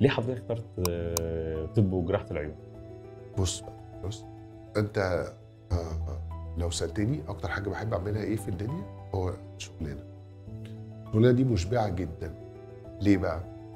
ليه حضرتك اخترت آه، طب وجراحه العيون؟ بص بقى بص انت آه لو سالتني اكتر حاجه بحب اعملها ايه في الدنيا هو شغلانه الشغلانه دي مشبعه جدا ليه بقى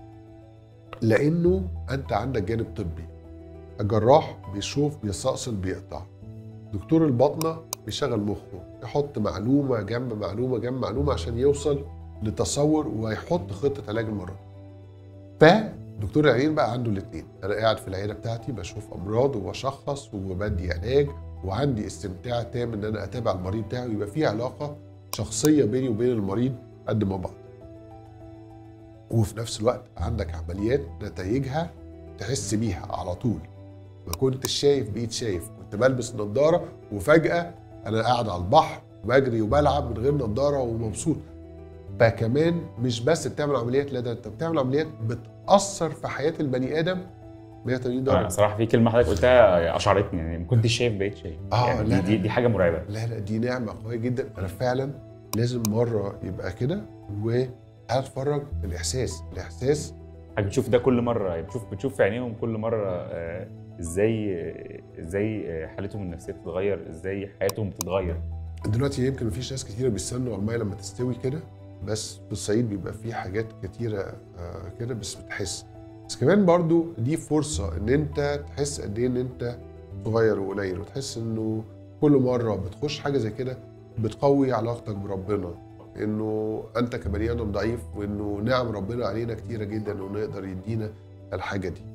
لانه انت عندك جانب طبي الجراح بيشوف بيستأصل بيقطع دكتور الباطنه بيشغل مخه يحط معلومه جنب معلومه جنب معلومه عشان يوصل لتصور ويحط خطه علاج المرض فدكتور العيون بقى عنده الاثنين انا قاعد في العياده بتاعتي بشوف امراض وبشخص وبدي علاج وعندي استمتاع تام ان انا اتابع المريض بتاعي ويبقى في علاقه شخصيه بيني وبين المريض قد ما بعض وفي نفس الوقت عندك عمليات نتائجها تحس بيها على طول ما كنتش شايف بقيت شايف كنت بلبس نظاره وفجاه انا قاعد على البحر بجري وبلعب من غير نظاره ومبسوط فكمان مش بس بتعمل عمليات لا ده انت بتعمل عمليات بتاثر في حياه البني ادم 180 انا درجه صراحه في كلمه حضرتك قلتها اشعرتني يعني ما كنتش شايف بقيت شايف آه، يعني لا، دي, دي لا. دي حاجه مرعبه لا لا دي نعمه قويه جدا انا فعلا لازم مره يبقى كده وهتفرج الاحساس الاحساس حضرتك بتشوف ده كل مره بتشوف بتشوف في عينيهم كل مره آه، ازاي آه، ازاي آه، حالتهم النفسيه بتتغير ازاي حياتهم بتتغير دلوقتي يمكن مفيش ناس كتيره بيستنوا على الميه لما تستوي كده بس في الصعيد بيبقى في حاجات كتيره آه، كده بس بتحس بس كمان برضو دي فرصه ان انت تحس قد ايه ان انت صغير وقليل وتحس انه كل مره بتخش حاجه زي كده بتقوي علاقتك بربنا انه انت كبني ادم ضعيف وانه نعم ربنا علينا كتيره جدا وانه يقدر يدينا الحاجه دي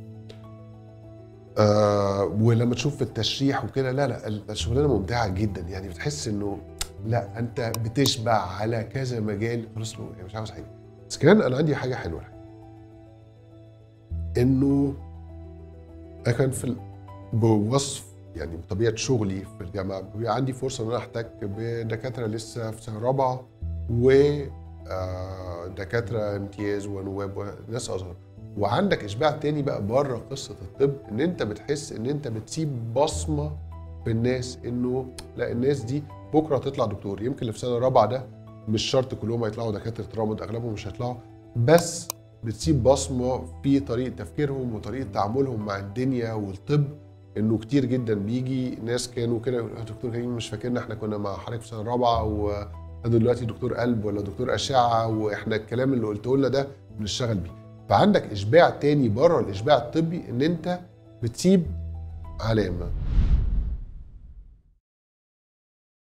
آه ولما تشوف في التشريح وكده لا لا الشغلانه ممتعه جدا يعني بتحس انه لا انت بتشبع على كذا مجال خلاص له يعني مش عاوز حاجه بس كمان انا عندي حاجه حلوه انه انا كان في ال- بوصف يعني بطبيعه شغلي في الجامعه بيبقى عندي فرصه ان انا احتك بدكاتره لسه في سنه رابعه و آه، دكاتره امتياز ونواب وناس اصغر وعندك اشباع تاني بقى بره قصه الطب ان انت بتحس ان انت بتسيب بصمه في الناس انه لا الناس دي بكره هتطلع دكتور يمكن اللي في سنه رابعه ده مش شرط كلهم هيطلعوا دكاتره رمض اغلبهم مش هيطلعوا بس بتسيب بصمه في طريقه تفكيرهم وطريقه تعاملهم مع الدنيا والطب انه كتير جدا بيجي ناس كانوا كده يقولوا "آه دكتور كريم مش فاكرنا احنا كنا مع حضرتك في سنه رابعه و أنا دلوقتي دكتور قلب ولا دكتور اشعه واحنا الكلام اللي قلته لنا ده بنشتغل بيه فعندك اشباع تاني بره الاشباع الطبي ان انت بتسيب علامه